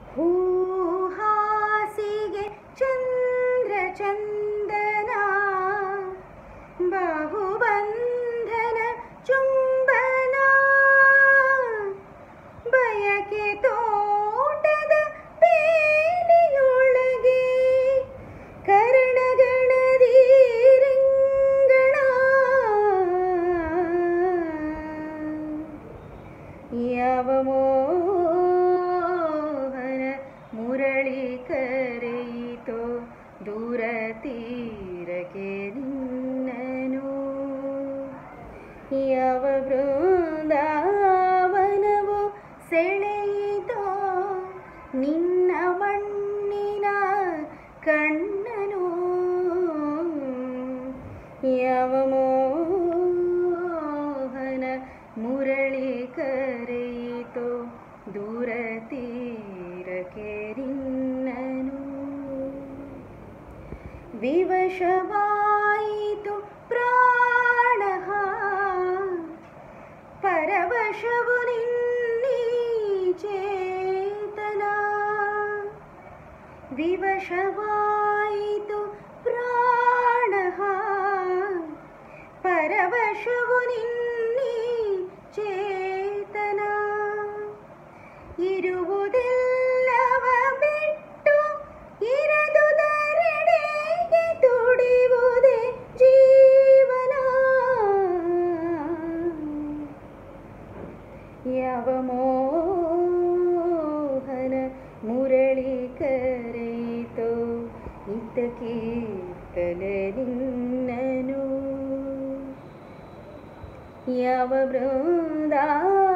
ಹೂಹಾಸಿಗೆ ಚಂದ್ರ ಚಂದನ ಬಾಹುಬಂಧನ ಚುಂಬನ ಬಯಕೆ ತೋಟದ ಬೇಲಿಯೊಳಗೆ ಕರ್ಣಗಣದಿ ರಿಂಗಣ ಯಾವ ಮೋಹನ ಮುರಳಿ ಕರೆಯಿತೋ ದೂರ ತೀರಕ್ಕೆ ನಿನ್ನನು ಯಾವ ಬೃಂದಾವನವು ಸೆಳೆಯಿತೋ ನಿನ್ನ ಮಣ್ಣಿನ ಕಣ್ಣನು ಯಾವ ಮೋಹನ ಮುರಳಿ ಕರೆಯಿತೋ ದೂರ ತೀರಕ್ಕೆ ನಿನ್ನನು ವಿವಶವಾಯಿತು ಪ್ರಾಣ ಪರವಶವು ನಿನ್ನೀ ಚೇತನ ವಿವಶವಾಯಿತು ಪ್ರಾಣ ಪರವಶವು ನಿನ್ನೀ ಚೇತನ ಇರುವುದೆಲ್ಲವ ಬಿಟ್ಟು ಇರದುದರೆಡೆಗೆ ತುಡಿಯುವುದೇ ಜೀವನ ಯಾವ ಮೋಹನ ಮುರಳಿ ಕರೆಯಿತೋ ಇದ್ದ ಕೀರ್ತನೆ ನಿನ್ನನು ಯಾವ ಬೃಂದಾ